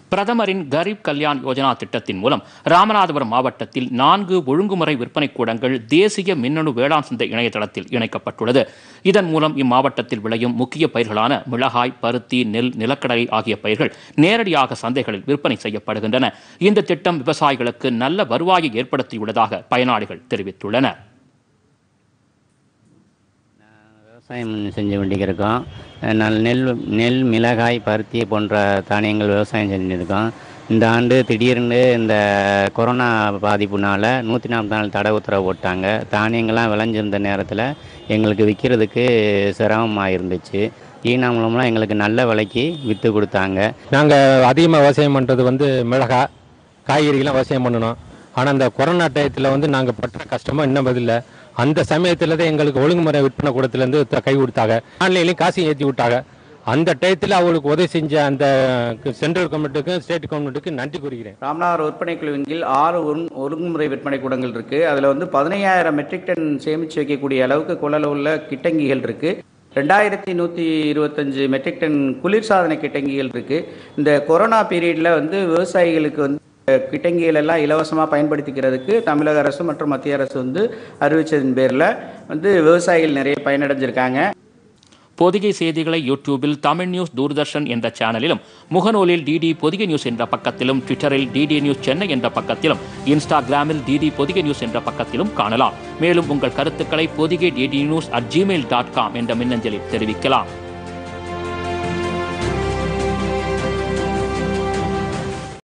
பிரதமரின் கரீப் கல்யாண் யோஜனா திட்டத்தின் மூலம் ராமநாதபுரம் மாவட்டத்தில் நான்கு ஒழுங்குமுறை விற்பனை கூடங்கள் தேசிய மின்னணு வேளாண் சந்தை இணையதளத்தில் இணைக்கப்பட்டுள்ளது இதன் மூலம் இம்மாவட்டத்தில் விளையும் முக்கிய பயிர்களான மிளகாய் பருத்தி நெல் நிலக்கடலை ஆகிய பயிர்கள் நேரடியாக சந்தைகளில் விற்பனை செய்யப்படுகின்றன இந்த திட்டம் விவசாயிகளுக்கு நல்ல வருவாயை ஏற்படுத்தியுள்ளதாக பயனாளிகள் தெரிவித்துள்ளனர் விவசாயம் செஞ்சு கொண்டிருக்கோம் நல் நெல் நெல் மிளகாய் பருத்தி போன்ற தானியங்கள் விவசாயம் செஞ்சுருக்கோம் இந்த ஆண்டு திடீர்னு இந்த கொரோனா பாதிப்புனால நூற்றி நாற்பத்தி நாலு தடை உத்தரவு போட்டாங்க தானியங்கள்லாம் விளைஞ்சிருந்த நேரத்தில் எங்களுக்கு விற்கிறதுக்கு சிரமமாக இருந்துச்சு ஈனா மூலம்லாம் எங்களுக்கு நல்ல விலைக்கு விற்று கொடுத்தாங்க நாங்கள் அதிகமாக விவசாயம் பண்ணுறது வந்து மிளகாய் காய்கறிகள்லாம் விவசாயம் பண்ணணும் ஆனால் அந்த கொரோனா டயத்தில் வந்து நாங்கள் பட்ட கஷ்டமாக இன்னும் பதில்ல அந்த சமயத்தில் தான் எங்களுக்கு ஒழுங்குமுறை விற்பனை கூடத்துலேருந்து த- கை கொடுத்தாங்க ஆன்லைன்லேயும் காசையும் ஏற்றி விட்டாங்க அந்த டயத்தில் அவங்களுக்கு உதவி செஞ்ச அந்த சென்ட்ரல் கவர்மெண்ட்டுக்கும் ஸ்டேட் கவர்மெண்ட்டுக்கும் நன்றி கூறுகிறேன் ராமநாதர் விற்பனை குழுவின் கீழ் ஆறு ஒருங் ஒருங்குமுறை விற்பனை கூடங்கள் இருக்குது அதில் வந்து பதினையாயிரம் மெட்ரிக் டன் சேமித்து வைக்கக்கூடிய அளவுக்கு கொள்ளளவுள்ள கிட்டங்கிகள் இருக்குது ரெண்டாயிரத்தி நூற்றி இருபத்தஞ்சு மெட்ரிக் டன் குளிர்சாதன கிட்டங்கிகள் இருக்குது இந்த கொரோனா பீரியடில் வந்து விவசாயிகளுக்கு வந்து கிட்டங்கிகள் எல்லாம் இலவசமாக பயன்படுத்திக்கிறதுக்கு தமிழக அரசு மற்றும் மத்திய அரசு வந்து அறிவித்ததன் பேரில் வந்து விவசாயிகள் நிறைய பயனடைஞ்சிருக்காங்க பொதிகை செய்திகளை யூடியூபில் தமிழ் நியூஸ் தூர்தர்ஷன் என்ற சேனலிலும் முகநூலில் டிடி பொதிகை நியூஸ் என்ற பக்கத்திலும் ட்விட்டரில் டிடி நியூஸ் சென்னை என்ற பக்கத்திலும் இன்ஸ்டாகிராமில் டிடி பொதிகை நியூஸ் என்ற பக்கத்திலும் காணலாம் மேலும் உங்கள் கருத்துக்களை Podhigai DD news at Gmail dot com என்ற மின்னஞ்சலில் தெரிவிக்கலாம்